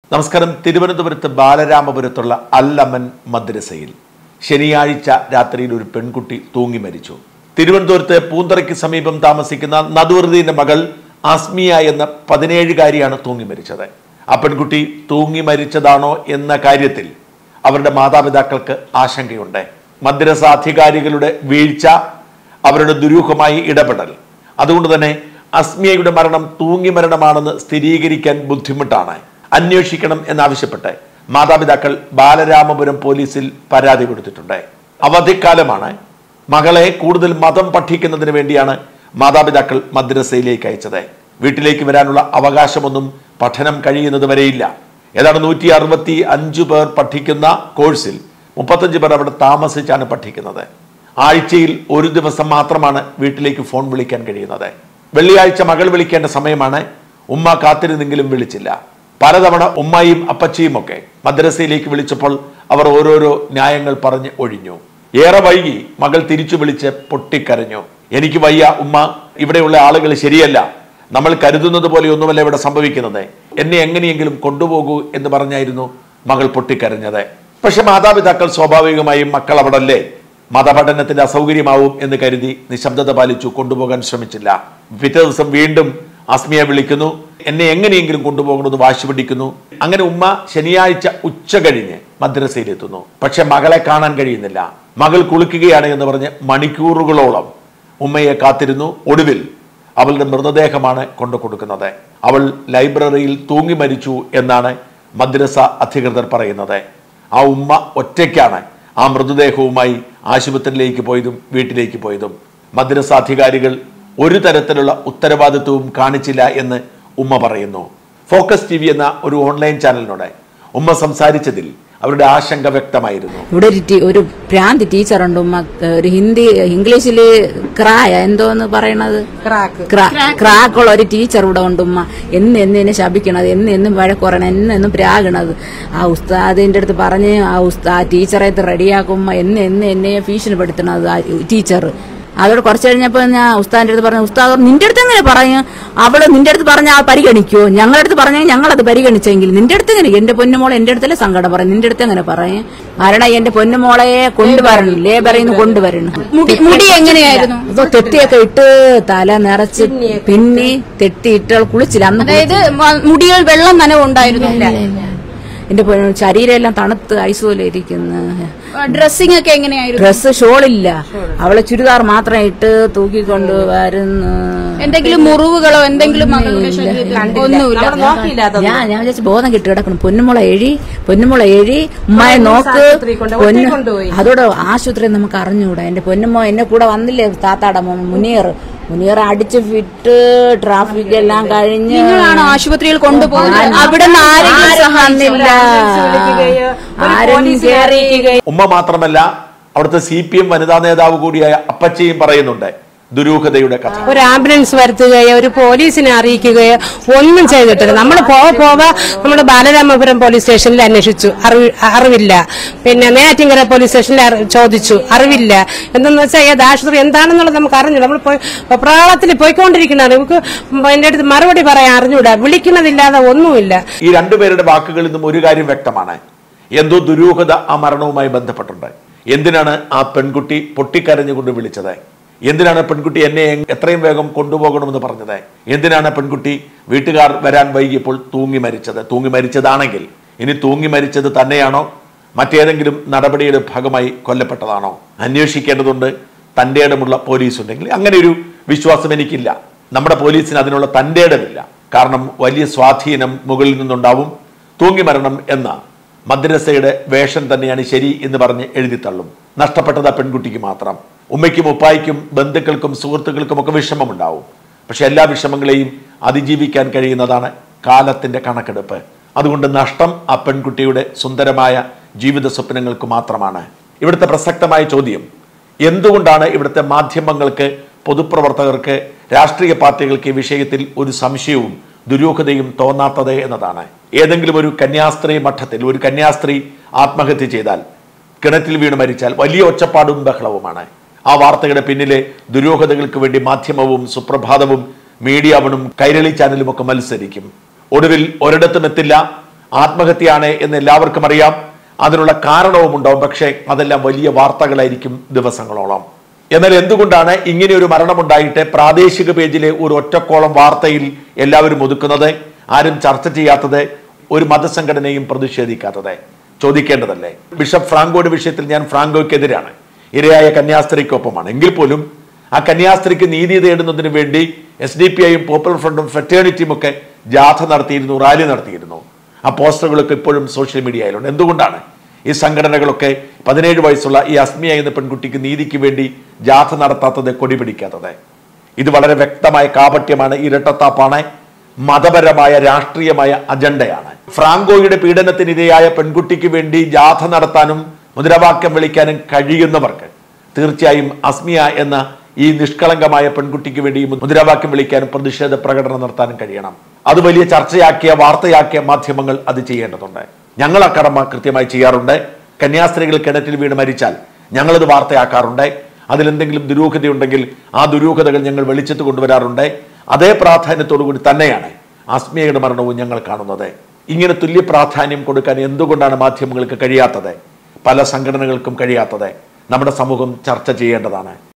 നമസ്കാരം തിരുവനന്തപുരത്ത് ബാലരാമപുരത്തുള്ള അൽ അമൻ മദ്രസയിൽ ശനിയാഴ്ച രാത്രിയിൽ ഒരു പെൺകുട്ടി തൂങ്ങി മരിച്ചു തിരുവനന്തപുരത്ത് പൂന്തറയ്ക്ക് സമീപം താമസിക്കുന്ന നദുറുദ്ദീന്റെ മകൾ ആസ്മിയ എന്ന പതിനേഴുകാരിയാണ് തൂങ്ങി മരിച്ചത് ആ പെൺകുട്ടി തൂങ്ങി മരിച്ചതാണോ എന്ന കാര്യത്തിൽ അവരുടെ മാതാപിതാക്കൾക്ക് ആശങ്കയുണ്ട് മദ്രസ അധികാരികളുടെ വീഴ്ച അവരുടെ ദുരൂഹമായി ഇടപെടൽ അതുകൊണ്ട് തന്നെ അസ്മിയയുടെ മരണം തൂങ്ങി മരണമാണെന്ന് സ്ഥിരീകരിക്കാൻ ബുദ്ധിമുട്ടാണ് അന്വേഷിക്കണം എന്നാവശ്യപ്പെട്ട് മാതാപിതാക്കൾ ബാലരാമപുരം പോലീസിൽ പരാതി കൊടുത്തിട്ടുണ്ട് അവധിക്കാലമാണ് മകളെ കൂടുതൽ മതം പഠിക്കുന്നതിന് വേണ്ടിയാണ് മാതാപിതാക്കൾ മദ്രസയിലേക്ക് അയച്ചത് വീട്ടിലേക്ക് വരാനുള്ള അവകാശമൊന്നും പഠനം കഴിയുന്നത് വരെയില്ല ഏതാണ്ട് നൂറ്റി അറുപത്തി അഞ്ചു പേർ പഠിക്കുന്ന കോഴ്സിൽ മുപ്പത്തഞ്ച് പേർ അവിടെ താമസിച്ചാണ് പഠിക്കുന്നത് ആഴ്ചയിൽ ഒരു ദിവസം മാത്രമാണ് വീട്ടിലേക്ക് ഫോൺ വിളിക്കാൻ കഴിയുന്നത് വെള്ളിയാഴ്ച മകൾ വിളിക്കേണ്ട സമയമാണ് ഉമ്മ കാത്തിരുന്നെങ്കിലും വിളിച്ചില്ല പലതവണ ഉമ്മയും അപ്പച്ചിയും ഒക്കെ മദ്രസയിലേക്ക് വിളിച്ചപ്പോൾ അവർ ഓരോരോ ന്യായങ്ങൾ പറഞ്ഞ് ഒഴിഞ്ഞു ഏറെ വൈകി മകൾ തിരിച്ചു വിളിച്ച് പൊട്ടിക്കരഞ്ഞു എനിക്ക് വയ്യ ഉമ്മ ഇവിടെയുള്ള ആളുകൾ ശരിയല്ല നമ്മൾ കരുതുന്നത് പോലെയൊന്നുമല്ല ഇവിടെ സംഭവിക്കുന്നത് എന്നെ എങ്ങനെയെങ്കിലും കൊണ്ടുപോകൂ എന്ന് പറഞ്ഞായിരുന്നു മകൾ പൊട്ടിക്കരഞ്ഞത് പക്ഷെ മാതാപിതാക്കൾ സ്വാഭാവികമായും മക്കൾ അവിടല്ലേ മതപഠനത്തിന്റെ അസൗകര്യമാവും എന്ന് കരുതി നിശബ്ദത പാലിച്ചു കൊണ്ടുപോകാൻ ശ്രമിച്ചില്ല പിറ്റേ ദിവസം വീണ്ടും അസ്മിയെ വിളിക്കുന്നു എന്നെ എങ്ങനെയെങ്കിലും കൊണ്ടുപോകണമെന്ന് വാശി പിടിക്കുന്നു അങ്ങനെ ഉമ്മ ശനിയാഴ്ച ഉച്ച കഴിഞ്ഞ് മദ്രസയിലെത്തുന്നു പക്ഷെ മകളെ കാണാൻ കഴിയുന്നില്ല മകൾ കുളിക്കുകയാണ് എന്ന് പറഞ്ഞ് മണിക്കൂറുകളോളം ഉമ്മയെ കാത്തിരുന്നു ഒടുവിൽ അവളുടെ മൃതദേഹമാണ് കൊണ്ടു കൊടുക്കുന്നത് അവൾ ലൈബ്രറിയിൽ തൂങ്ങി മരിച്ചു എന്നാണ് മദ്രസ അധികൃതർ പറയുന്നത് ആ ഉമ്മ ഒറ്റയ്ക്കാണ് ആ മൃതദേഹവുമായി ആശുപത്രിയിലേക്ക് പോയതും വീട്ടിലേക്ക് പോയതും മദ്രസ അധികാരികൾ ഒരു തരത്തിലുള്ള ഉത്തരവാദിത്വവും കാണിച്ചില്ല എന്ന് ഉമ്മ പറയുന്നു ഫോക്കസ് ടി എന്ന ഒരു ഓൺലൈൻ ചാനലിനോട് ഉമ്മ സംസാരിച്ചതിൽ അവരുടെ ആശങ്ക വ്യക്തമായിരുന്നു ഇവിടെ ഒരു ടീ- ഒരു ഭ്രാന്തി ടീച്ചറുണ്ട് ഉമ്മ ഒരു ഹിന്ദി ഇംഗ്ലീഷില് ക്രായ എന്തോന്ന് പറയണത് ക്രാ- ക്രാക്കുള്ള ഒരു ടീച്ചർ ഇവിടെ ഉണ്ട് ഉമ്മ എന്ന് എന്ന് എന്നെ ശപിക്കണത് എന്ന് എന്നും വഴക്കുറയണം എന്ന് എന്നും പ്രാകണത് ആ ഉസ്താദിന്റെ അടുത്ത് പറഞ്ഞ് ആ ഉസ്താ ആ ടീച്ചറെ റെഡിയാക്കുമ്പോ എന്ന് എന്ന് എന്നെ ഭീഷണിപ്പെടുത്തണത് ആ ടീച്ചർ അതോട് കുറച്ച് കഴിഞ്ഞപ്പോ ഞാൻ ഉസ്താദിന്റെ അടുത്ത് പറഞ്ഞു ഉസ്താദ് പറഞ്ഞു, നിന്റെ അടുത്ത് എങ്ങനെ പറയും അവള് നിന്റെ അടുത്ത് പറഞ്ഞ ആ പരിഗണിക്കോ ഞങ്ങളുടെ അടുത്ത് പറഞ്ഞാൽ ഞങ്ങൾ അത് പരിഗണിച്ചെങ്കിൽ നിന്റെ അടുത്ത് എങ്ങനെ എന്റെ പൊന്നുമോളെ എന്റെ അടുത്തല്ലേ സങ്കടം പറയും നിന്റെ അടുത്ത് എങ്ങനെ പറയും കാരണം എന്റെ പൊന്നുമോളെ കൊണ്ടുവരണം ലേബറിൽ നിന്ന് കൊണ്ടുവരണം മുടി- മുടി എങ്ങനെയായിരുന്നു? ഇപ്പൊ തെട്ടിയൊക്കെ ഇട്ട് തല നിറച്ച് പിന്നെ തെട്ടി ഇട്ട് അവൾ കുളിച്ചില്ല അന്ന് അതായത് മ- മുടികൾ വെള്ളം നനവുണ്ടായിരുന്നു എന്റെ പൊന്നു ശരീരം എല്ലാം തണുത്ത് ഐസ് പോലെ ഇരിക്കുന്നു ഡ്രസ്സിംഗ് ഒക്കെ എങ്ങനെയായിരുന്നു ഡ്രസ് ഷോളില്ല അവളെ ചുരിദാർ മാത്രം ഇട്ട് തൂക്കിക്കൊണ്ട് വരുന്നു എന്തെങ്കിലും മുറിവുകളോ എന്തെങ്കിലും മകളുടെ ശരീരത്തിൽ ഒന്നുമില്ല ഞാൻ ഞാൻ വിചാരിച്ചു ബോധം കിട്ടി കിടക്കണം പൊന്നുമുള എഴി പൊന്നുമുള എഴി ഉമ്മയെ നോക്ക് പൊന്നു അതോടെ ആശുപത്രി നമുക്ക് അറിഞ്ഞുകൂടാ എന്റെ പൊന്നുമോ എന്നെ കൂടെ വന്നില്ലേ താത്താടെ മോൻ മുനിയർ മുനിയർ അടിച്ച് വിട്ട് ട്രാഫിക് എല്ലാം കഴിഞ്ഞ് നിങ്ങളാണോ ആശുപത്രിയിൽ കൊണ്ടുപോകുന്നത് അവിടെ നിന്ന് ആരെങ്കിലും വന്നില്ല ആരും കേറി ഉമ്മ മാത്രമല്ല അവിടുത്തെ സി പി എം വനിതാ നേതാവ് കൂടിയായ അപ്പച്ചയും പറയുന്നുണ്ട് ദുരൂഹതയുടെ കഥ ഒരു ആംബുലൻസ് വരുത്തുകയോ ഒരു പോലീസിനെ അറിയിക്കുകയോ ഒന്നും ചെയ്തിട്ടില്ല നമ്മൾ പോവ പോവ നമ്മുടെ ബാലരാമപുരം പോലീസ് സ്റ്റേഷനിൽ അന്വേഷിച്ചു അറിവ് അറിവില്ല പിന്നെ നെയ്യാറ്റിങ്കര പോലീസ് സ്റ്റേഷനിൽ അറി- ചോദിച്ചു അറിവില്ല എന്തെന്ന് വെച്ചാൽ ഏത് ആശുപത്രി എന്താണെന്നുള്ളത് നമുക്ക് അറിഞ്ഞു നമ്മൾ പോയി പ്രാളത്തിൽ പോയിക്കൊണ്ടിരിക്കുന്നത് നമുക്ക് അതിന്റെ അടുത്ത് മറുപടി പറയാൻ അറിഞ്ഞൂടാ വിളിക്കുന്നതില്ലാതെ ഒന്നുമില്ല ഈ രണ്ടുപേരുടെ വാക്കുകളിൽ നിന്നും ഒരു കാര്യം വ്യക്തമാണ് എന്തോ ദുരൂഹത ആ മരണവുമായി ബന്ധപ്പെട്ടുണ്ട് എന്തിനാണ് ആ പെൺകുട്ടി പൊട്ടിക്കരഞ്ഞുകൊണ്ട് വിളിച്ചത് എന്തിനാണ് പെൺകുട്ടി എന്നെ എങ്- എത്രയും വേഗം കൊണ്ടുപോകണമെന്ന് പറഞ്ഞത് എന്തിനാണ് പെൺകുട്ടി വീട്ടുകാർ വരാൻ വൈകിയപ്പോൾ തൂങ്ങി മരിച്ചത് തൂങ്ങി മരിച്ചതാണെങ്കിൽ ഇനി തൂങ്ങി മരിച്ചത് തന്നെയാണോ മറ്റേതെങ്കിലും നടപടിയുടെ ഭാഗമായി കൊല്ലപ്പെട്ടതാണോ അന്വേഷിക്കേണ്ടതുണ്ട് തൻ്റെ ഇടമുള്ള പോലീസ് ഉണ്ടെങ്കിൽ അങ്ങനെ ഒരു വിശ്വാസം എനിക്കില്ല നമ്മുടെ പോലീസിന് അതിനുള്ള തൻ്റെ ഇടമില്ല കാരണം വലിയ സ്വാധീനം മുകളിൽ നിന്നുണ്ടാവും തൂങ്ങി മരണം എന്ന മദ്രസയുടെ വേഷം തന്നെയാണ് ശരി എന്ന് പറഞ്ഞ് എഴുതിത്തള്ളും നഷ്ടപ്പെട്ടത് ആ പെൺകുട്ടിക്ക് മാത്രം ഉമ്മയ്ക്കും ഉപ്പായിക്കും ബന്ധുക്കൾക്കും സുഹൃത്തുക്കൾക്കും ഒക്കെ വിഷമമുണ്ടാവും പക്ഷെ എല്ലാ വിഷമങ്ങളെയും അതിജീവിക്കാൻ കഴിയുന്നതാണ് കാലത്തിന്റെ കണക്കെടുപ്പ് അതുകൊണ്ട് നഷ്ടം ആ പെൺകുട്ടിയുടെ സുന്ദരമായ ജീവിത സ്വപ്നങ്ങൾക്ക് മാത്രമാണ് ഇവിടുത്തെ പ്രസക്തമായ ചോദ്യം എന്തുകൊണ്ടാണ് ഇവിടുത്തെ മാധ്യമങ്ങൾക്ക് പൊതുപ്രവർത്തകർക്ക് രാഷ്ട്രീയ പാർട്ടികൾക്ക് ഈ വിഷയത്തിൽ ഒരു സംശയവും ദുരൂഹതയും തോന്നാത്തത് എന്നതാണ് ഏതെങ്കിലും ഒരു കന്യാസ്ത്രീ മഠത്തിൽ ഒരു കന്യാസ്ത്രീ ആത്മഹത്യ ചെയ്താൽ കിണറ്റിൽ വീണ് മരിച്ചാൽ വലിയ ഒച്ചപ്പാടും ബഹളവുമാണ് ആ വാർത്തയുടെ പിന്നിലെ ദുരൂഹതകൾക്ക് വേണ്ടി മാധ്യമവും സുപ്രഭാതവും മീഡിയ വണും കൈരളി ചാനലും ഒക്കെ മത്സരിക്കും ഒടുവിൽ ഒരിടത്തും എത്തില്ല ആത്മഹത്യയാണ് എന്ന് എല്ലാവർക്കും അറിയാം അതിനുള്ള കാരണവും ഉണ്ടാവും പക്ഷേ അതെല്ലാം വലിയ വാർത്തകളായിരിക്കും ദിവസങ്ങളോളം എന്നാൽ എന്തുകൊണ്ടാണ് ഇങ്ങനെ ഒരു മരണമുണ്ടായിട്ട് പ്രാദേശിക പേജിലെ ഒരു ഒറ്റക്കോളം വാർത്തയിൽ എല്ലാവരും ഒതുക്കുന്നത് ആരും ചർച്ച ചെയ്യാത്തത് ഒരു മതസംഘടനയും പ്രതിഷേധിക്കാത്തത് ചോദിക്കേണ്ടതല്ലേ ബിഷപ്പ് ഫ്രാങ്കോയുടെ വിഷയത്തിൽ ഞാൻ ഫ്രാങ്കോയ്ക്കെതിരാണ് ഇരയായ കന്യാസ്ത്രീക്കൊപ്പമാണ് എങ്കിൽ പോലും ആ കന്യാസ്ത്രീക്ക് നീതി തേടുന്നതിന് വേണ്ടി എസ് ഡി പി ഐയും പോപ്പുലർ ഫ്രണ്ടും ഫെറ്റേണിറ്റിയും ഒക്കെ ജാഥ നടത്തിയിരുന്നു റാലി നടത്തിയിരുന്നു ആ പോസ്റ്ററുകളൊക്കെ ഇപ്പോഴും സോഷ്യൽ മീഡിയയിലുണ്ട് എന്തുകൊണ്ടാണ് ഈ സംഘടനകളൊക്കെ പതിനേഴ് വയസ്സുള്ള ഈ അസ്മിയ എന്ന പെൺകുട്ടിക്ക് നീതിക്ക് വേണ്ടി ജാഥ നടത്താത്തത് കൊടി പിടിക്കാത്തത് ഇത് വളരെ വ്യക്തമായ കാപട്യമാണ് ഇരട്ടത്താപ്പാണ് മതപരമായ രാഷ്ട്രീയമായ അജണ്ടയാണ് ഫ്രാങ്കോയുടെ പീഡനത്തിനിരയായ പെൺകുട്ടിക്ക് വേണ്ടി ജാഥ നടത്താനും മുദ്രാവാക്യം വിളിക്കാനും കഴിയുന്നവർക്ക് തീർച്ചയായും അസ്മിയ എന്ന ഈ നിഷ്കളങ്കമായ പെൺകുട്ടിക്ക് വേണ്ടി മുദ്രാവാക്യം വിളിക്കാനും പ്രതിഷേധ പ്രകടനം നടത്താനും കഴിയണം അത് വലിയ ചർച്ചയാക്കിയ വാർത്തയാക്കിയ മാധ്യമങ്ങൾ അത് ചെയ്യേണ്ടതുണ്ട് ഞങ്ങൾ ആ കടമ കൃത്യമായി ചെയ്യാറുണ്ട് കന്യാസ്ത്രീകൾ കിണറ്റിൽ വീണ് മരിച്ചാൽ ഞങ്ങളത് വാർത്തയാക്കാറുണ്ട് അതിലെന്തെങ്കിലും ദുരൂഹതയുണ്ടെങ്കിൽ ആ ദുരൂഹതകൾ ഞങ്ങൾ വെളിച്ചത്ത് കൊണ്ടുവരാറുണ്ട് അതേ പ്രാധാന്യത്തോടു കൂടി തന്നെയാണ് അസ്മിയയുടെ മരണവും ഞങ്ങൾ കാണുന്നത് ഇങ്ങനെ തുല്യ പ്രാധാന്യം കൊടുക്കാൻ എന്തുകൊണ്ടാണ് മാധ്യമങ്ങൾക്ക് കഴിയാത്തത് പല സംഘടനകൾക്കും കഴിയാത്തത് നമ്മുടെ സമൂഹം ചർച്ച ചെയ്യേണ്ടതാണ്